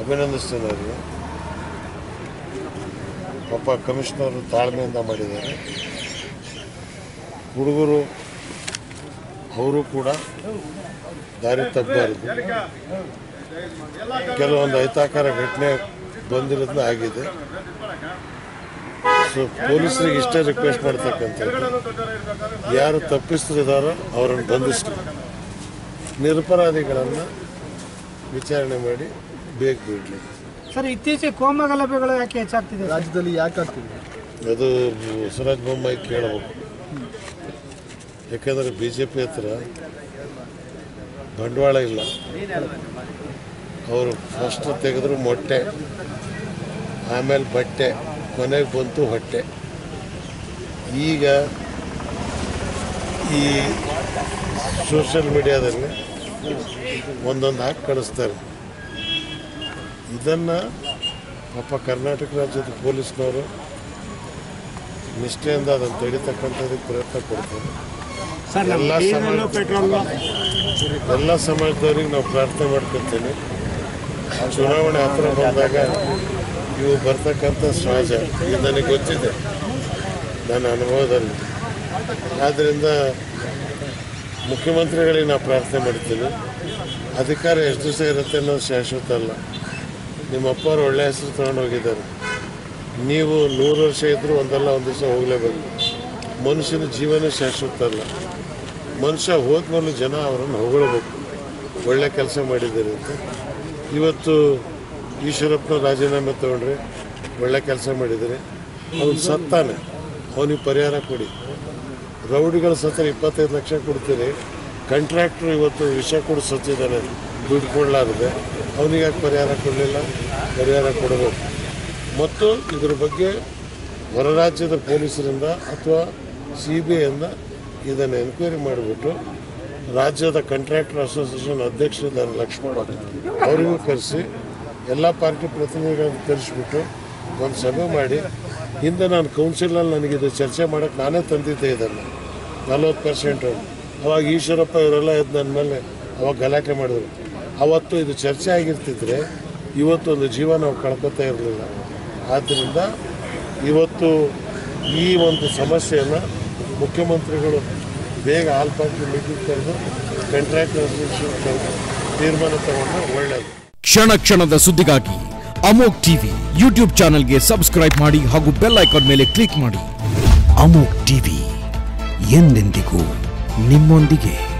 ಅಭಿನಂದಿಸ್ತೇನೆ ಅವರಿಗೆ ಪಾಪ ಕಮಿಷನರು ತಾಳ್ಮೆಯಿಂದ ಮಾಡಿದ್ದಾರೆ ಹುಡುಗರು ಅವರು ಕೂಡ ದಾರಿ ತಪ್ಪಬಾರದು ಕೆಲವೊಂದು ಅಹಿತಕರ ಘಟನೆ ಬಂದಿರೋದನ್ನ ಆಗಿದೆ ಸೊ ಪೊಲೀಸರಿಗೆ ಇಷ್ಟೇ ರಿಕ್ವೆಸ್ಟ್ ಮಾಡ್ತಕ್ಕಂಥದ್ದು ಯಾರು ತಪ್ಪಿಸ್ತಿದ್ದಾರೋ ಅವರನ್ನು ಬಂಧಿಸಲಿ ನಿರಪರಾಧಿಗಳನ್ನು ವಿಚಾರಣೆ ಮಾಡಿ ಬೇಗ ಬಿಡಲಿ ಸರ್ ಇತ್ತೀಚೆಗೆ ಕೋಮ ಗಲಭೆಗಳು ಯಾಕೆ ಹೆಚ್ಚಾಗ್ತಿದೆ ರಾಜ್ಯದಲ್ಲಿ ಯಾಕೆ ಆಗ್ತಿದೆ ಅದು ಬಸವರಾಜ ಬೊಮ್ಮಾಯಿ ಕೇಳಬೇಕು ಯಾಕಂದರೆ ಬಿ ಜೆ ಪಿ ಹತ್ರ ಬಂಡವಾಳ ಇಲ್ಲ ಅವರು ಫಸ್ಟ್ ತೆಗೆದ್ರು ಮೊಟ್ಟೆ ಆಮೇಲೆ ಬಟ್ಟೆ ಕೊನೆಗೆ ಬಂತು ಹೊಟ್ಟೆ ಈಗ ಈ ಸೋಷಿಯಲ್ ಮೀಡಿಯಾದಲ್ಲಿ ಒಂದೊಂದು ಹಾಕಿ ಕಳಿಸ್ತಾರೆ ಇದನ್ನು ಪಾಪ ಕರ್ನಾಟಕ ರಾಜ್ಯದ ಪೊಲೀಸ್ನವರು ನಿಷ್ಠೆಯಿಂದ ಅದನ್ನು ತಡಿತಕ್ಕಂಥದ್ದಕ್ಕೆ ಪ್ರಯತ್ನ ಪಡ್ತಾರೆ ಎಲ್ಲ ಸಮಾಜ ಎಲ್ಲ ಸಮಾಜದವ್ರಿಗೆ ನಾವು ಪ್ರಾರ್ಥನೆ ಮಾಡ್ಕೊತೀನಿ ಚುನಾವಣೆ ಹತ್ರ ಬಂದಾಗ ಇವು ಬರ್ತಕ್ಕಂಥ ಸಹಜ ಇದು ನನಗೆ ಗೊತ್ತಿದೆ ನನ್ನ ಅನುಭವದಲ್ಲಿ ಆದ್ದರಿಂದ ಮುಖ್ಯಮಂತ್ರಿಗಳಿಗೆ ನಾವು ಪ್ರಾರ್ಥನೆ ಮಾಡ್ತೀನಿ ಅಧಿಕಾರ ಎಷ್ಟು ದಿವಸ ಇರುತ್ತೆ ಅನ್ನೋದು ಶಾಶ್ವತ ಅಲ್ಲ ನಿಮ್ಮ ಅಪ್ಪವ್ರು ಒಳ್ಳೆ ಹೆಸರು ತಗೊಂಡು ಹೋಗಿದ್ದಾರೆ ನೀವು ನೂರು ವರ್ಷ ಇದ್ದರೂ ಒಂದಲ್ಲ ಒಂದು ದಿವಸ ಹೋಗಲೇಬೇಕು ಮನುಷ್ಯನ ಜೀವನ ಶಾಶ್ವತ ಅಲ್ಲ ಮನುಷ್ಯ ಹೋದ್ಮೇಲೆ ಜನ ಅವರನ್ನು ಹೊಗಳಬೇಕು ಒಳ್ಳೆ ಕೆಲಸ ಮಾಡಿದ್ದೀರಿ ಅಂತ ಇವತ್ತು ಈಶ್ವರಪ್ಪನ ರಾಜೀನಾಮೆ ತಗೊಂಡ್ರೆ ಒಳ್ಳೆ ಕೆಲಸ ಮಾಡಿದರೆ ಅವನು ಸತ್ತಾನೆ ಅವನಿಗೆ ಪರಿಹಾರ ಕೊಡಿ ರೌಡಿಗಳ ಸತ್ತರೆ ಇಪ್ಪತ್ತೈದು ಲಕ್ಷ ಕೊಡ್ತೀರಿ ಕಾಂಟ್ರಾಕ್ಟ್ರು ಇವತ್ತು ವಿಷ ಕೊಡು ಸತ್ತಿದ್ದಾನೆ ದುಡ್ಡು ಕೊಡಲಾರದೆ ಅವನಿಗೆ ಯಾಕೆ ಪರಿಹಾರ ಕೊಡಲಿಲ್ಲ ಪರಿಹಾರ ಕೊಡಬೇಕು ಮತ್ತು ಇದ್ರ ಬಗ್ಗೆ ಹೊರ ರಾಜ್ಯದ ಪೊಲೀಸರಿಂದ ಅಥವಾ ಸಿ ಬಿ ಐಯಿಂದ ಇದನ್ನು ಎನ್ಕ್ವೈರಿ ಮಾಡಿಬಿಟ್ಟು ರಾಜ್ಯದ ಕಾಂಟ್ರಾಕ್ಟರ್ ಅಸೋಸಿಯೇಷನ್ ಅಧ್ಯಕ್ಷರಿದ್ದಾರೆ ಲಕ್ಷ್ಮಣ ಅವರಿಗೂ ಕರೆಸಿ ಎಲ್ಲ ಪಾರ್ಟಿ ಪ್ರತಿನಿಧಿಗಳನ್ನು ಕರೆಸಿಬಿಟ್ಟು ಒಂದು ಸಭೆ ಮಾಡಿ ಹಿಂದೆ ನಾನು ಕೌನ್ಸಿಲಲ್ಲಿ ನನಗಿದು ಚರ್ಚೆ ಮಾಡೋಕ್ಕೆ ನಾನೇ ತಂದಿದ್ದೆ ಇದನ್ನು ನಲ್ವತ್ತು ಪರ್ಸೆಂಟು ಅವಾಗ ಈಶ್ವರಪ್ಪ ಇವರೆಲ್ಲ ಎದ್ದು ನನ್ನ ಮೇಲೆ ಅವಾಗ ಗಲಾಟೆ ಮಾಡಿದ್ರು ಅವತ್ತು ಇದು ಚರ್ಚೆ ಆಗಿರ್ತಿದ್ರೆ ಇವತ್ತೊಂದು ಜೀವ ನಾವು ಕಳ್ಕೊತಾ ಇರಲಿಲ್ಲ ಆದ್ದರಿಂದ ಇವತ್ತು ಈ ಒಂದು ಸಮಸ್ಯೆಯನ್ನು ಮುಖ್ಯಮಂತ್ರಿಗಳು ಬೇಗ ಆಲ್ ಪಾರ್ಟಿ ಮೀಟಿಂಗ್ ಕರೆದು ಕಾಂಟ್ರಾಕ್ಟ್ ಅಸೋಸಿಯೇಷನ್ ಕರೆದು ತೀರ್ಮಾನ ತಗೊಂಡ್ರೆ ಒಳ್ಳೆಯದು ಕ್ಷಣ ಕ್ಷಣದ ಸುದ್ದಿಗಾಗಿ ಅಮೋಕ್ ಟಿವಿ ಯೂಟ್ಯೂಬ್ ಚಾನೆಲ್ಗೆ ಸಬ್ಸ್ಕ್ರೈಬ್ ಮಾಡಿ ಹಾಗೂ ಬೆಲ್ ಐಕಾನ್ ಮೇಲೆ ಕ್ಲಿಕ್ ಮಾಡಿ ಅಮೋಕ್ ಟಿವಿ ಎಂದೆಂದಿಗೂ ನಿಮ್ಮೊಂದಿಗೆ